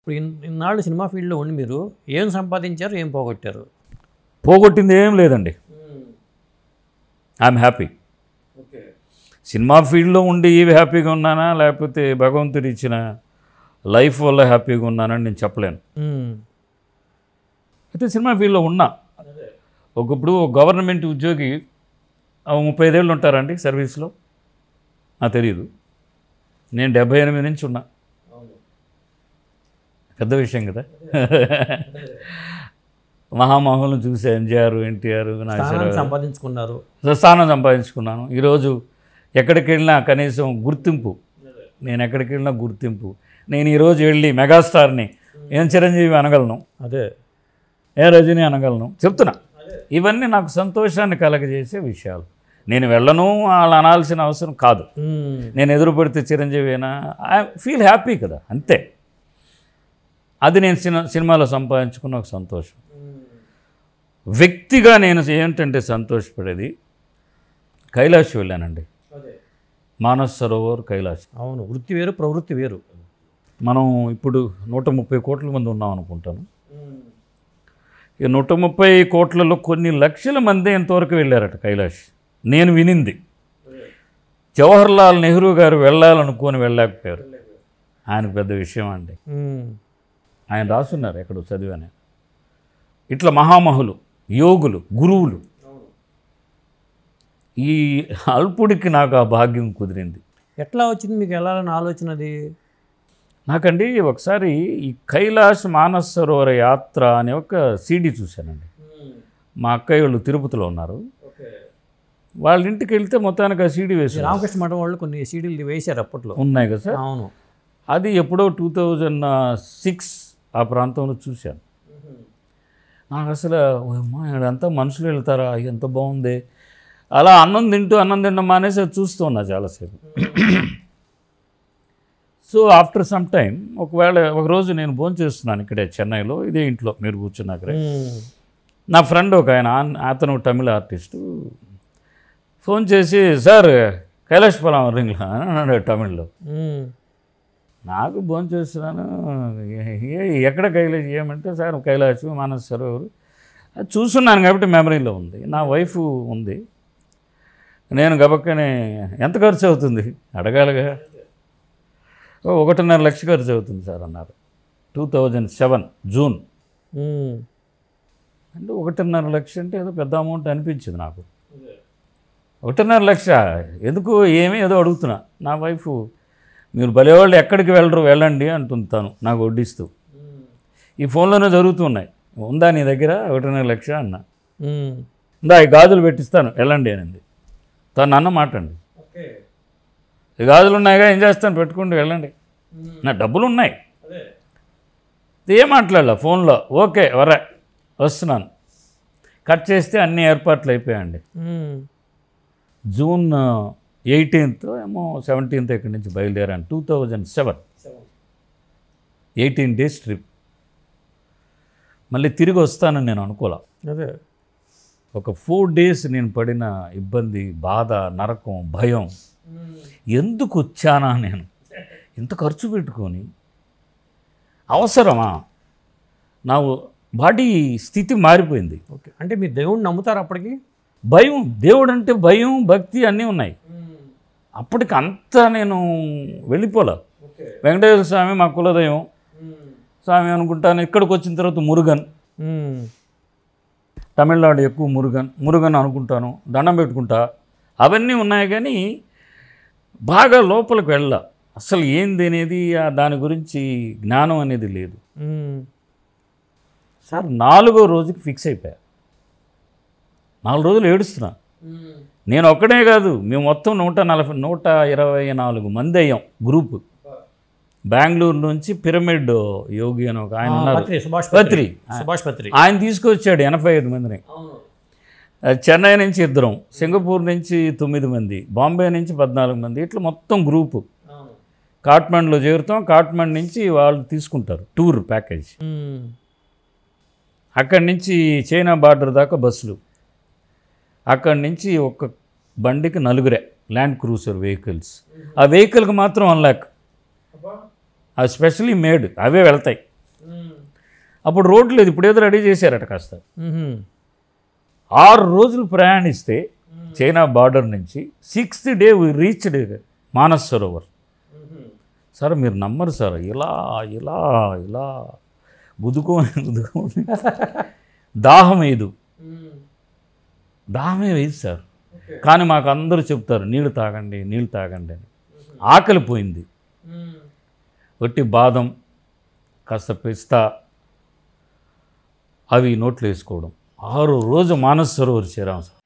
ఇప్పుడు ఇన్- ఇన్నాళ్ళు సినిమా ఫీల్డ్లో ఉండి మీరు ఏం సంపాదించారు ఏం పోగొట్టారు పోగొట్టింది ఏం లేదండి ఐఎమ్ హ్యాపీ ఓకే సినిమా ఫీల్డ్లో ఉండి ఇవి హ్యాపీగా ఉన్నానా లేకపోతే భగవంతుడు ఇచ్చిన లైఫ్ వల్ల హ్యాపీగా ఉన్నానని నేను చెప్పలేను అయితే సినిమా ఫీల్డ్లో ఉన్నా ఒకప్పుడు ఒక గవర్నమెంట్ ఉద్యోగి ఆ ముప్పై ఐదేళ్ళు ఉంటారండి సర్వీస్లో నాకు తెలియదు నేను డెబ్బై ఎనిమిది నుంచి ఉన్నా పెద్ద విషయం కదా మహామహులను చూసే ఎంజిఆర్ ఎన్టీఆర్ స్థానాన్ని సంపాదించుకున్నారు స్థానం సంపాదించుకున్నాను ఈరోజు ఎక్కడికి వెళ్ళినా కనీసం గుర్తింపు నేను ఎక్కడికి వెళ్ళినా గుర్తింపు నేను ఈరోజు వెళ్ళి మెగాస్టార్ని ఏం చిరంజీవి అనగలను అదే ఏ రజని అనగలను చెప్తున్నా ఇవన్నీ నాకు సంతోషాన్ని కలగజేసే విషయాలు నేను వెళ్ళను వాళ్ళు అనాల్సిన అవసరం కాదు మ్మ్. నేను ఎదురు పడితే చిరంజీవినా ఐ ఫీల్ హ్యాపీ కదా అంతే అది నేను సినిమా సినిమాలో సంపాదించుకున్న ఒక సంతోషం వ్యక్తిగా నేను ఏంటంటే సంతోషపడేది కైలాష్ వెళ్ళానండి మానస్ సరోవర్ కైలాష్ అవును వృత్తి వేరు ప్రవృత్తి వేరు మనం ఇప్పుడు నూట ముప్పై కోట్ల మంది ఉన్నాం అనుకుంటాను ఈ నూట ముప్పై కోట్లలో కొన్ని లక్షల మంది ఎంతవరకు వెళ్ళారట కైలాష్ నేను వినింది జవహర్లాల్ నెహ్రూ గారు వెళ్ళాలనుకొని వెళ్ళలేకపోయారు ఆయనకు పెద్ద విషయం అండి మ్మ్. ఆయన రాసున్నారు ఎక్కడో చదివాను ఇట్లా మహామహులు యోగులు గురువులు ఈ అల్పుడికి నాకు ఆ భాగ్యం కుదిరింది ఎట్లా వచ్చింది మీకు వెళ్ళాలని ఆలోచన అది నాకండి ఒకసారి ఈ కైలాష్ మానస్ సరోవర యాత్ర అనే ఒక సీడీ చూశానండి మా అక్కయ్య వాళ్ళు తిరుపతిలో ఉన్నారు వాళ్ళ ఇంటికి వెళ్తే మొత్తానికి ఆ సీడీ వేసి రామకృష్ణ మఠం వాళ్ళు కొన్ని సీడీలు వేశారు అప్పట్లో ఉన్నాయి కదా సార్ అవును అది ఎప్పుడో టూ థౌజండ్ సిక్స్ ఆ ప్రాంతంలో చూశాను నాకు అసలు అమ్మా ఇదంతా మనుషులు వెళ్తారా ఎంత బాగుంది అలా అన్నం తింటూ అన్నం తినడం మానేసి అది చూస్తూ ఉన్నా చాలాసేపు సో ఆఫ్టర్ సమ్ టైం ఒకవేళ ఒకరోజు నేను భోజనం చేస్తున్నాను ఇక్కడే చెన్నైలో ఇదే ఇంట్లో మీరు కూర్చున్నాకరే మ్మ్. నా ఫ్రెండ్ ఒక ఆయన ఆన్- అతను తమిళ ఆర్టిస్టు ఫోన్ చేసి సార్ కైలాష్ పొలం రింగ్లా అని అన్నాడు తమిళ్లో మ్మ్. నాకు భోజనం చేస్తున్నాను ఏ- ఏ- ఎక్కడ కైలాష్ ఏమంటే సార్ కైలాష్ మానస్ సరోవర్ అది చూస్తున్నాను కాబట్టి మెమరీలో ఉంది నా వైఫ్ ఉంది నేను గబక్కనే ఎంత ఖర్చు అవుతుంది అడగాలిగా "ఓ, ఒకటిన్నర లక్ష ఖర్చు అవుతుంది సార్ అన్నారు టూ థౌజండ్ సెవెన్ జూన్ మ్మ్. అంటే ఒకటిన్నర లక్ష అంటే ఏదో పెద్ద అమౌంట్ అనిపించింది నాకు ఒకటిన్నర లక్ష ఎందుకు ఏమీ ఏదో అడుగుతున్నా నా వైఫ్ మీరు భలేవాళ్ళు ఎక్కడికి వెళ్ళరు వెళ్ళండి అంటుంటాను నాకు వడ్డిస్తూ ఈ ఫోన్లోనే జరుగుతున్నాయి ఉందా నీ దగ్గర ఒకటిన్నర లక్ష అన్న మ్మ్. ఇందా ఈ గాజులు పెట్టిస్తాను వెళ్ళండి అనింది తను అన్న మాట అండి ఈ గాజులు ఉన్నాయిగా ఏం చేస్తాను పెట్టుకుంటూ వెళ్ళండి నా డబ్బులు ఉన్నాయి ఏం మాట్లాడాల ఫోన్లో ఓకే వరే వస్తున్నాను కట్ చేస్తే అన్ని ఏర్పాట్లు అయిపోయాయండి మ్మ్. జూన్ ఎయిటీన్త్ ఏమో సెవెంటీన్త్ ఇక్కడి నుంచి బయలుదేరాను two thousand seven eighteen days trip మళ్ళీ తిరిగి వస్తానని నేను అనుకోలే అదే ఒక ఫోర్ డేస్ నేను పడిన ఇబ్బంది బాధ నరకం భయం ఎందుకు వచ్చానా నేను ఇంత ఖర్చు పెట్టుకొని అవసరమా నా బాడీ స్థితి మారిపోయింది ఓకే అంటే మీరు దేవుణ్ణి నమ్ముతారు అప్పటికి భయం దేవుడు అంటే భయం భక్తి అన్నీ ఉన్నాయి అప్పటికి అంతా నేను వెళ్ళిపోలే వెంకటేశ్వర స్వామి మా కులదైవం స్వామి అనుకుంటాను ఇక్కడికి వచ్చిన తర్వాత మురుగన్ మ్మ్. తమిళనాడు ఎక్కువ మురుగన్ మురుగన్ అనుకుంటాను దండం పెట్టుకుంటా అవన్నీ ఉన్నాయి కానీ బాగా లోపలికి వెళ్ళ అసలు ఏంది అనేది ఆ దాని గురించి జ్ఞానం అనేది లేదు మ్మ్. సార్ నాలుగో రోజుకి ఫిక్స్ అయిపోయా నాలుగు రోజులు ఏడుస్తున్నా నేను ఒక్కడే కాదు మేము మొత్తం నూట నలభై నూట ఇరవై నాలుగు మంది అయ్యాం గ్రూప్ బెంగళూరు నుంచి పిరమిడ్ యోగి అని ఒక ఆయన ఉన్నారు పత్రి సుభాష్ పత్రి సుభాష్ పత్రి ఆయన తీసుకొచ్చాడు ఎనభై ఐదు మందిని ఆ, చెన్నై నుంచి ఇద్దరం సింగపూర్ నుంచి తొమ్మిది మంది బాంబే నుంచి పద్నాలుగు మంది ఇట్లా మొత్తం గ్రూపు కాట్మండ్లో చేరుతాం కాట్మండ్ నుంచి వాళ్ళు తీసుకుంటారు టూర్ ప్యాకేజ్ మ్మ్. అక్కడి నుంచి చైనా బార్డర్ దాకా బస్సులు అక్కడి నుంచి ఒక బండికి నలుగురే ల్యాండ్ క్రూజర్ వెహికల్స్ ఆ వెహికల్కి మాత్రం వన్ ల్యాక్ అవి స్పెషలీ మేడ్ అవే వెళ్తాయి అప్పుడు రోడ్డు లేదు ఇప్పుడు ఏదో రెడీ చేశారట కాస్త మ్మ్. ఆరు రోజులు ప్రయాణిస్తే చైనా బార్డర్ నుంచి sixth day reached Manas Sarovar sir మీరు నమ్మరు సార్ ఇలా ఇలా ఇలా బుదుకోని బుదుకోని దాహం వేయదు దాహమే వేయదు సార్ కానీ మాకు అందరూ చెప్తారు నీళ్ళు తాగండి నీళ్ళు తాగండి అని ఆకలి పోయింది వట్టి బాదం కాస్త పిస్తా అవి నోట్లో వేసుకోవడం ఆరు రోజు మానస సరోవర్ చేరాం సార్